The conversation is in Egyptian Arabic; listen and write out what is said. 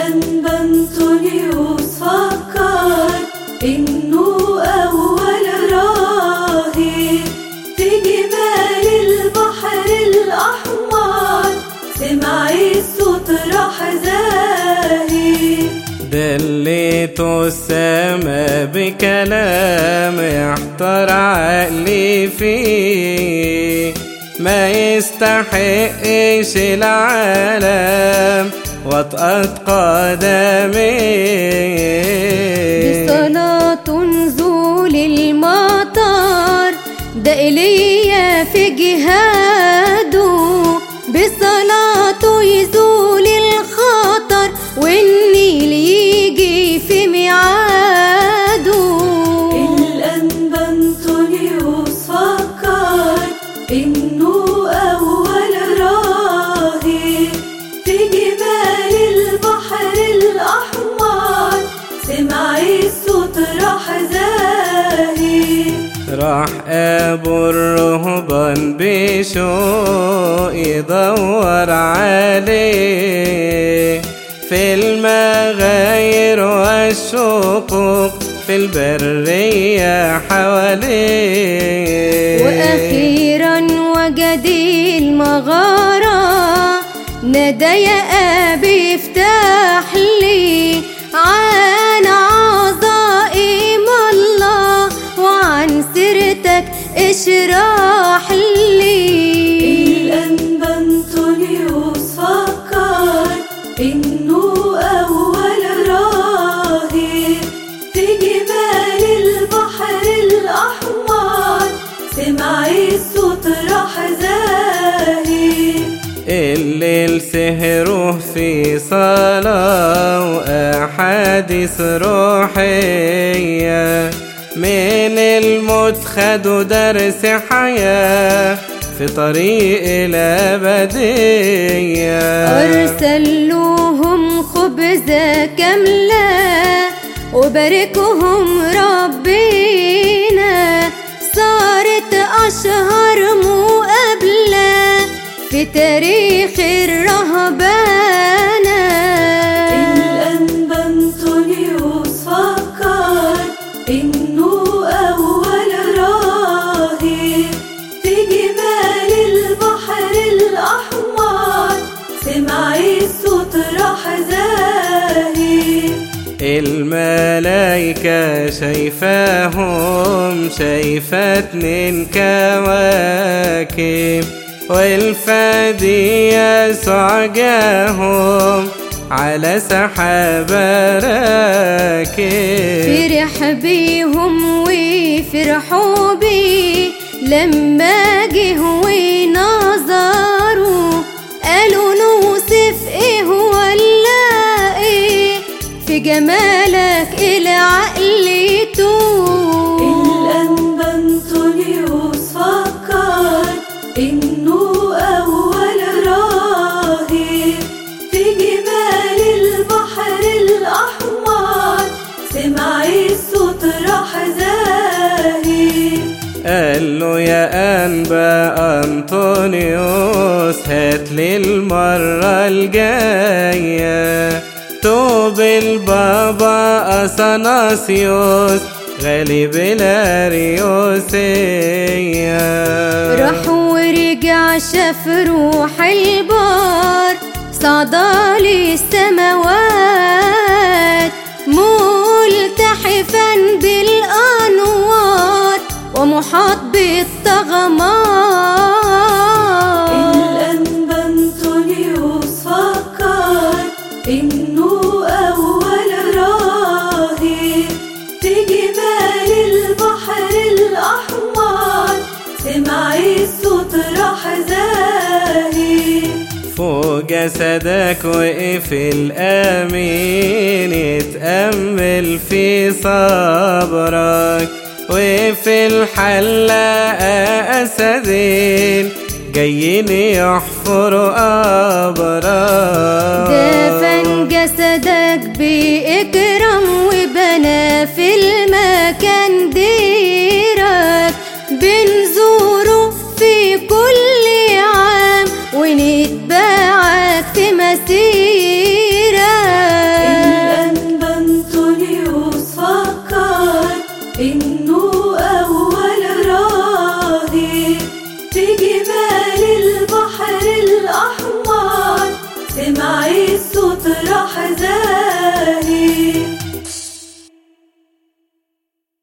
الأنبا أنطونيوس فكر إنه أول راهب في جبال البحر الأحمر سمع الصوت راح زاهي دليته السما بكلام يحتار عقلي فيه ما يستحقش العالم وطأت قدمي بصلاة نزول المطر ده إيليا في جهاده بصلاته يزول الخطر والنيل يجي في ميعاده الأنبا أنطونيوس فكر إنه أول راهب في جبال البحر الأحمر سمع الصوت راح زاهي راح ابو الرهبان بشوق يدور عليه في المغاير والشقوق في البرية حواليه وأخيرا وجد المغارة نادى يا أبي افتح لي عن عظائم الله وعن سيرتك اشرح لي الأنبا أنطونيوس فكر إنه أول راهب في جبال البحر الأحمر سمع الصوت راح زاهي الليل سهروه في صلاة وأحاديث روحية من الموت خدوا درس حياة في طريق الأبدية أرسل لهم خبزة كاملة وباركهم ربنا صارت أشهر مقابلة في تاريخ الرهبانة الأنبا أنطونيوس فكر إنه أول راهب في جبال البحر الأحمر سمع الصوت راح زاهي الملايكة شايفاهم شايفة اتنين كواكب والفادي يسوع جاهم على سحابة راكب فرح بيهم وفرحوا بيه لما جه ونظروا قالوا نوصف ايه ولا ايه في جمالك العقل يتوه الأنبا أنطونيوس فكر إنه أول راهب في جبال البحر الأحمر سمع الصوت راح زاهي قال له يا أنبا أنطونيوس هات لي المرة الجاية توب البابا أثناسيوس غالب الأريوسية راح ورجع شاف روح البار صعد للسماوات ملتحفا بالأنوار ومحاط بالطغمات الأنبا أنطونيوس فكر إنه أول راهب في جبال البحر الأحمر سمع الصوت راح زاهي فوق جسدك وقف الأمين يتأمل في صبرك وفي الحلاقة أسدين جايين يحفروا قبرك دفن جسدك بإكرام وبنى في المكان ديرك بنزوره في كل عام ونتبعك في مسيرك البحر الأحمر سمع الصوت راح زاهي